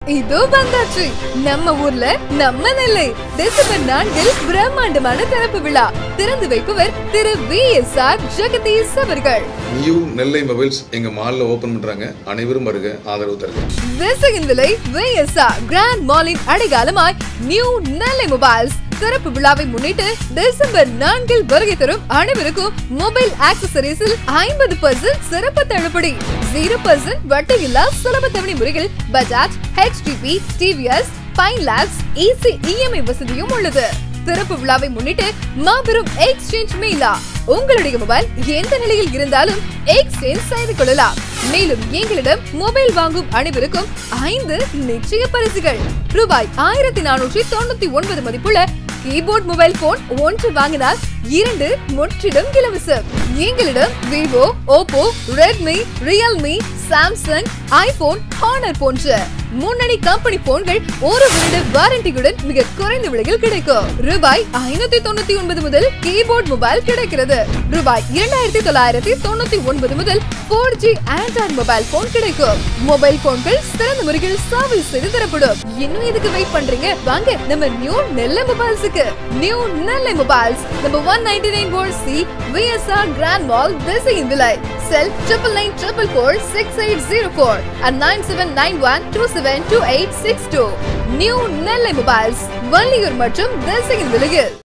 இதோ வந்தாச்சு நம்ம ஊர்ல நம்ம நெல்லை டிசம்பர் நான்கில் பிரம்மாண்டமான திறப்பு விழா திறந்து வைப்பவர் Thiru V S R Jagadish அவர்கள் நியூ நெல்லை மொபைல்ஸ் எங்க மால்ல ஓபன் பண்றாங்க அனைவரும் வருக ஆதரவு தருக விசையின் விலை விஎஸ்ஆர் கிராண்ட் மாலின் அடையாளமாய் நியூ நெல்லை மொபைல்ஸ் திறப்பு விழாவை முன்னிட்டு டிசம்பர் நான்கில் வருகை தரும் அனைவருக்கும் மொபைல் ஆக்சசரிஸில் ஐம்பது பர்சன்ட் சிறப்பு தள்ளுபடி ஜீரோ பர்சன்ட் வட்டியில்லா சுலப தவணை முறையில் Bajaj HDB TVS Pine Labs easy EMI வசதியும் உள்ளது திறப்பு விழாவை முன்னிட்டு மாபெரும் எக்ஸ்சேஞ்ச் மேலா உங்களுடைய மொபைல் எந்த நிலையில் இருந்தாலும் எக்ஸ்சேஞ்ச் செய்து கொள்ளலாம் மேலும் எங்களிடம் மொபைல் வாங்கும் அனைவருக்கும் ஐந்து நிச்சய பரிசுகள் ரூபாய் ஆயிரத்தி நானூற்றி தொண்ணூத்தி ஒன்பது மதிப்புள்ள கீபோர்ட் மொபைல் போன் ஒன்று வாங்கினால் இரண்டு முற்றிலும் இலவசம் எங்களிடம் Vivo Oppo Redmi Realme Samsung iPhone Honor போன்ற முன்னணி கம்பெனி போன்கள் ஒரு வருட வாரண்டியுடன் மிக குறைந்த விலையில் கிடைக்கும் ரூபாய் ஐநூத்தி தொண்ணூத்தி ஒன்பது முதல் கீபோர்ட் மொபைல் கிடைக்கிறது ரூபாய் இரண்டாயிரத்தி தொள்ளாயிரத்தி தொண்ணூத்தி ஒன்பது முதல் four G Android mobile phone கிடைக்கும் மொபைல் போன்கள் சிறந்த முறையில் சர்வீஸ் செய்து தரப்படும் இன்னும் எதுக்கு வெயிட் பண்றீங்க வாங்க நம்ம நியூ நெல்லை மொபைல்ஸுக்கு new Nellai mobiles number one ninety nine four C VSR grand mall திசையின் விலை cell triple nine triple four six eight zero four and nine seven nine one two seven two eight six two new Nellai mobiles Valliyoor மற்றும் திசையின் விலையில்